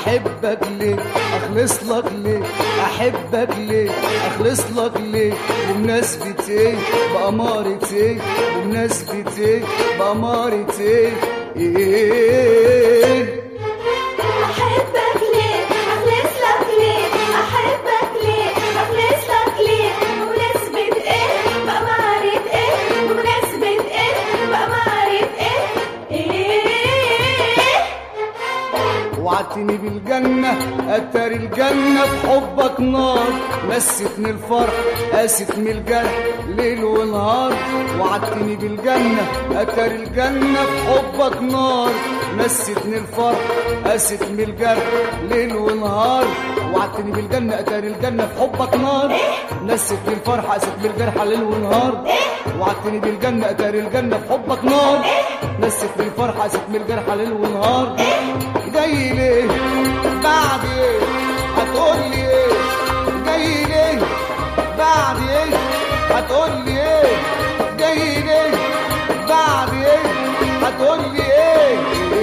احبك ليه اخلص لك ليه احبك ليه اخلص لك ليه بمناسبة ايه بأمارة ايه بمناسبة ايه بأمارة ايه ايه أحبك ليه أخلص لك ليه أحبك ليه أخلص لك ليه بمناسبة إيه بأمارة إيه بمناسبة إيه بأمارة إيه إيه وعدتني بالجنة أتاري الجنة في حبك نار مستني الفرح قاستني الجرح ليل ونهار وعدتني بالجنة أتاري الجنة في حبك نار مستني الفرح قاستني الجرح ليل ونهار وعدتني بالجنة أتاري الجنة في حبك نار نستني الفرح قاستني الجرح ليل ونهار وعدتني بالجنة أتاري الجنة في حبك نار نستني الفرح قاستني الجرح ليل ونهار جاي ليه بعد ايه هتقول لي ايه جاي ليه بعد ايه هتقول لي ايه جاي ليه بعد ايه هتقول لي ايه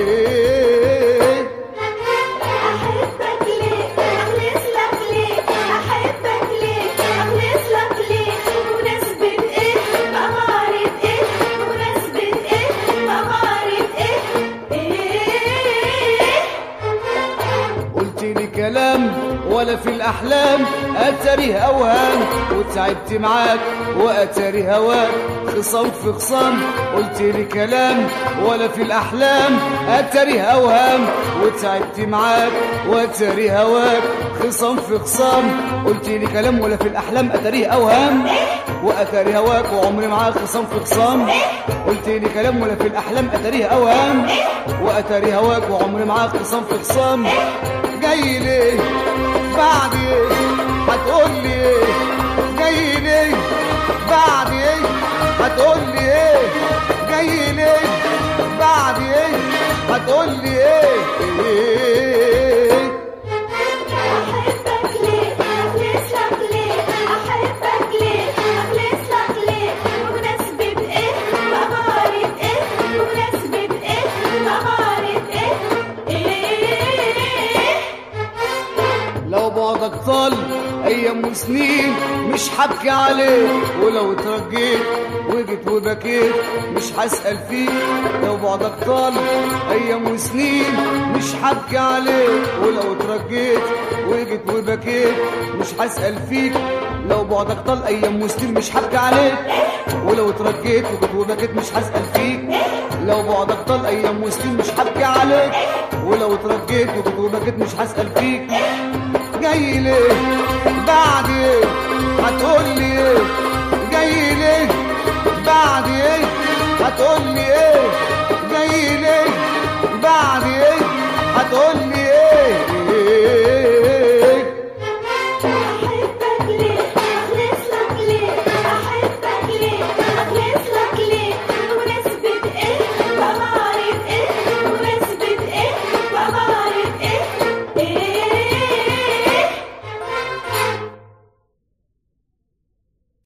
أحبك ليه أخلص لك ليه أحبك ليه أخلص لك ليه بمناسبة إيه بأمارة إيه بمناسبة إيه بأمارة إيه إيه قلت لي كلام ولا في الاحلام اتاريه اوهام وتعبت معاك واتاري هواك خصام في خصام قلت لي كلام ولا في الاحلام اتاريه اوهام وتعبت معاك واتاري هواك خصام في خصام قلت لي كلام ولا في الاحلام اتاريه اوهام واتاري هواك وعمري معاك خصام في خصام قلت لي كلام ولا في الاحلام اتاريه اوهام واتاري هواك وعمري معاك خصام في خصام جاي ليه بعد ايه هتقول لي ايه جاي ليه بعد ايه هتقول لي ايه جاي ليه بعد ايه هتقول لي ايه, إيه أحبك ليه أخلص لك ليه أحبك ليه أخلص لك ليه بمناسبة إيه بأمارة إيه بمناسبة إيه بأمارة إيه إيه لو بعدك طال ايام وسنين مش حبكي عليك ولو اترجيت وجيت وبكيت مش هسأل فيك لو بعدك طال ايام وسنين مش حبكي عليك ولو اترجيت وجيت وبكيت مش هسأل فيك لو بعدك طال ايام وسنين مش حبكي عليك ولو اترجيت وجيت وبكيت مش هسأل فيك لو بعدك طال ايام وسنين مش حبكي عليك ولو اترجيت وجيت وبكيت مش هسأل فيك جاي ليه بعد ايه هتقول لي ايه جاي ليه بعد ايه هتقول لي